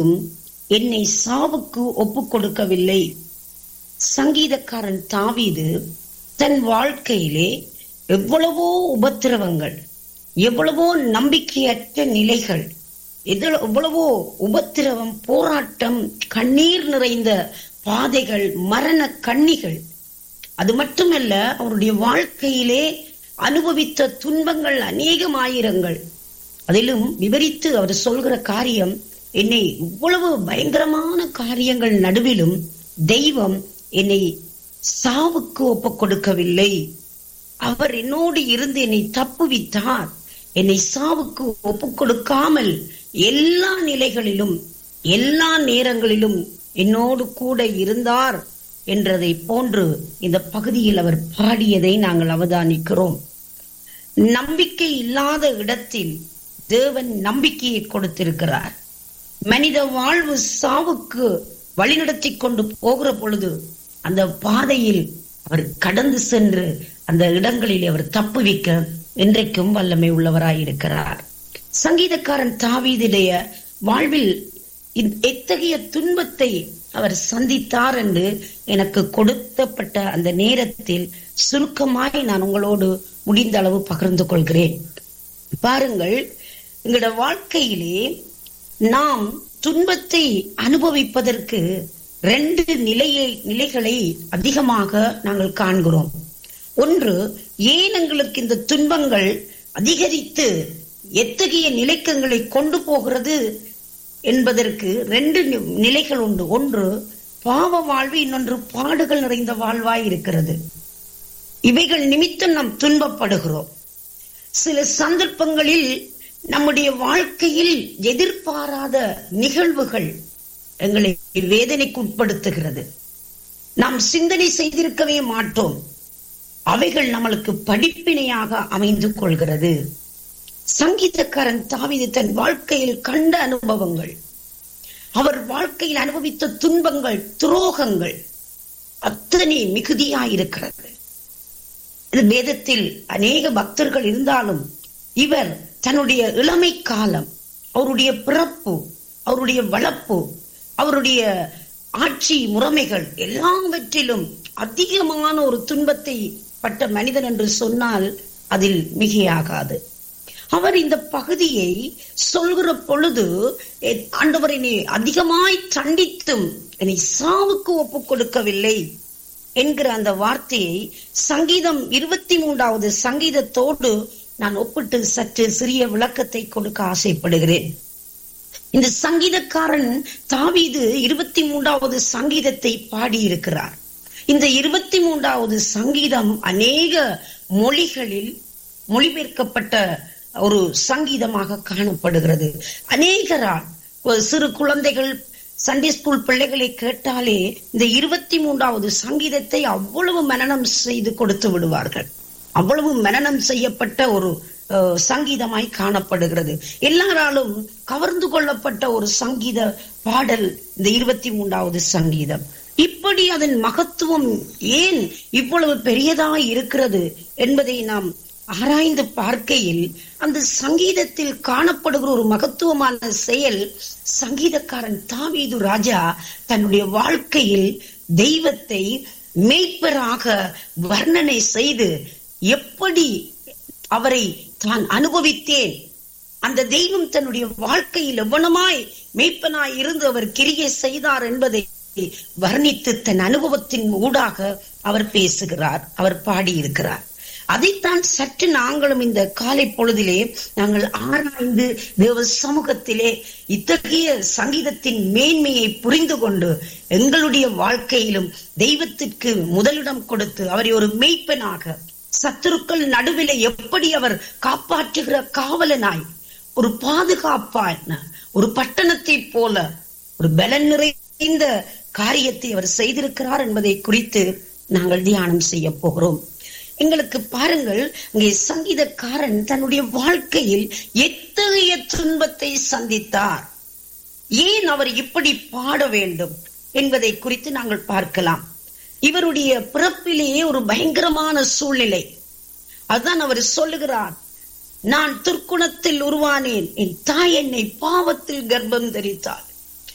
நாளும் என்னை சாவுக்கு ஒப்பு கொடுக்கவில்லை சங்கீதக்காரன் தாவீது தன் வாழ்க்கையிலே எவ்வளவோ உபத்திரவங்கள் எவ்வளவோ நம்பிக்கையற்ற நிலைகள் எது- எவ்வளவோ உபத்திரவம் போராட்டம் கண்ணீர் நிறைந்த பாதைகள் மரண கண்ணிகள் அது மட்டுமல்ல அவருடைய வாழ்க்கையிலே அனுபவித்த துன்பங்கள் அநேகம் ஆயிரங்கள் அதிலும் விவரித்து அவர் சொல்கிற காரியம் என்னை இவ்வளவு பயங்கரமான காரியங்கள் நடுவிலும் தெய்வம் என்னை சாவுக்கு ஒப்புக் கொடுக்கவில்லை அவர் என்னோடு இருந்து என்னை தப்புவித்தார் என்னை சாவுக்கு ஒப்புக் கொடுக்காமல் எல்லா நிலைகளிலும் எல்லா நேரங்களிலும் என்னோடு கூட இருந்தார் என்றதை போன்று இந்த பகுதியில் அவர் பாடியதை நாங்கள் அவதானிக்கிறோம் நம்பிக்கை இல்லாத இடத்தில் தேவன் நம்பிக்கையை கொடுத்திருக்கிறார் மனித வாழ்வு சாவுக்கு வழிநடத்தி கொண்டு போகிற பொழுது அந்த பாதையில் அவர் கடந்து சென்று அந்த இடங்களில் அவர் தப்புவிக்க இன்றைக்கும் வல்லமை உள்ளவராயிருக்கிறார் சங்கீதக்காரன் தாவீதுடைய வாழ்வில் இத்- எத்தகைய துன்பத்தை அவர் சந்தித்தார் என்று எனக்கு கொடுக்கப்பட்ட அந்த நேரத்தில் சுருக்கமாய் நான் உங்களோடு முடிந்த அளவு பகிர்ந்து கொள்கிறேன் பாருங்கள் எங்களோட வாழ்க்கையிலே நாம் துன்பத்தை அனுபவிப்பதற்கு ரெண்டு நிலையை நிலைகளை அதிகமாக நாங்கள் காண்கிறோம் ஒன்று ஏன் எங்களுக்கு இந்த துன்பங்கள் அதிகரித்து எத்தகைய நிலைக்கங்களை கொண்டு போகிறது என்பதற்கு ரெண்டு நி- நிலைகள் உண்டு ஒன்று பாவ வாழ்வு இன்னொன்று பாடுகள் நிறைந்த வாழ்வாய் இருக்கிறது இவைகள் நிமித்தம் நாம் துன்பப்படுகிறோம் சில சந்தர்ப்பங்களில் நம்முடைய வாழ்க்கையில் எதிர்பாராத நிகழ்வுகள் எங்களை வேதனைக்கு உட்படுத்துகிறது நாம் சிந்தனை செய்திருக்கவே மாட்டோம் அவைகள் நம்மளுக்கு படிப்பினையாக அமைந்து கொள்கிறது சங்கீதக்காரன் தாவீது தன் வாழ்க்கையில் கண்ட அனுபவங்கள் அவர் வாழ்க்கையில் அனுபவித்த துன்பங்கள் துரோகங்கள் அத்தனை மிகுதியாயிருக்கிறது இது வேதத்தில் அநேக பக்தர்கள் இருந்தாலும் இவர் தன்னுடைய இளமை காலம் அவருடைய பிறப்பு அவருடைய வளர்ப்பு அவருடைய ஆட்சி முறைமைகள் எல்லாவற்றிலும் அதிகமான ஒரு துன்பத்தை பட்ட மனிதன் என்று சொன்னால் அதில் மிகையாகாது அவர் இந்த பகுதியை சொல்கிற பொழுது எ- ஆண்டவர் என்னை அதிகமாய் தண்டித்தும் என்னை சாவுக்கு ஒப்புக் கொடுக்கவில்லை என்கிற அந்த வார்த்தையை சங்கீதம் இருபத்தி மூன்றாவது சங்கீதத்தோடு நான் ஒப்பிட்டு சற்று சிறிய விளக்கத்தை கொடுக்க ஆசைப்படுகிறேன் இந்த சங்கீதக்காரன் தாவீது இருபத்தி மூன்றாவது சங்கீதத்தை பாடியிருக்கிறார் இந்த இருபத்தி மூன்றாவது சங்கீதம் அநேக மொழிகளில் மொழிபெயர்க்கப்பட்ட ஒரு சங்கீதமாக காணப்படுகிறது அநேகரால் ஒரு சிறு குழந்தைகள் சண்டே ஸ்கூல் பிள்ளைகளை கேட்டாலே இந்த இருபத்தி மூன்றாவது சங்கீதத்தை அவ்வளவு மனனம் செய்து கொடுத்து விடுவார்கள் அவ்வளவு மனனம் செய்யப்பட்ட ஒரு அஹ், சங்கீதமாய் காணப்படுகிறது எல்லாராலும் கவர்ந்து கொள்ளப்பட்ட ஒரு சங்கீத பாடல் இந்த இருபத்தி மூன்றாவது சங்கீதம் இப்படி அதன் மகத்துவம் ஏன் இவ்வளவு பெரியதாய் இருக்கிறது என்பதை நாம் ஆராய்ந்து பார்க்கையில் அந்த சங்கீதத்தில் காணப்படுகிற ஒரு மகத்துவமான செயல் சங்கீதக்காரன் தாவீது ராஜா தன்னுடைய வாழ்க்கையில் தெய்வத்தை மெய்ப்பராக வர்ணனை செய்து எப்படி அவரை தான் அனுபவித்தேன் அந்த தெய்வம் தன்னுடைய வாழ்க்கையில் எவ்வளமாய் மெய்ப்பனாய் இருந்து அவர் கிரியை செய்தார் என்பதை வர்ணித்து தன் அனுபவத்தின் ஊடாக அவர் பேசுகிறார் அவர் பாடியிருக்கிறார் அதைத்தான் சற்று நாங்களும் இந்த காலை பொழுதிலே நாங்கள் ஆராய்ந்து தேவ சமூகத்திலே இத்தகைய சங்கீதத்தின் மேன்மையை புரிந்து கொண்டு எங்களுடைய வாழ்க்கையிலும் தெய்வத்திற்கு முதலிடம் கொடுத்து அவரை ஒரு மெய்ப்பனாக சத்துருக்கள் நடுவிலே எப்படி அவர் காப்பாற்றுகிற காவலனாய் ஒரு பாதுகாப்பான ஒரு பட்டணத்தை போல ஒரு பலன் நிறைந்த காரியத்தை அவர் செய்திருக்கிறார் என்பதை குறித்து நாங்கள் தியானம் செய்ய போகிறோம் எங்களுக்கு பாருங்கள் இங்கே சங்கீதக்காரன் தன்னுடைய வாழ்க்கையில் எத்தகைய துன்பத்தை சந்தித்தார் ஏன் அவர் இப்படி பாட வேண்டும் என்பதை குறித்து நாங்கள் பார்க்கலாம் இவருடைய பிறப்பிலேயே ஒரு பயங்கரமான சூழ்நிலை அதுதான் அவர் சொல்லுகிறார் நான் துர்க்குணத்தில் உருவானேன் என் தாய் என்னை பாவத்தில் கர்ப்பம் தரித்தாள்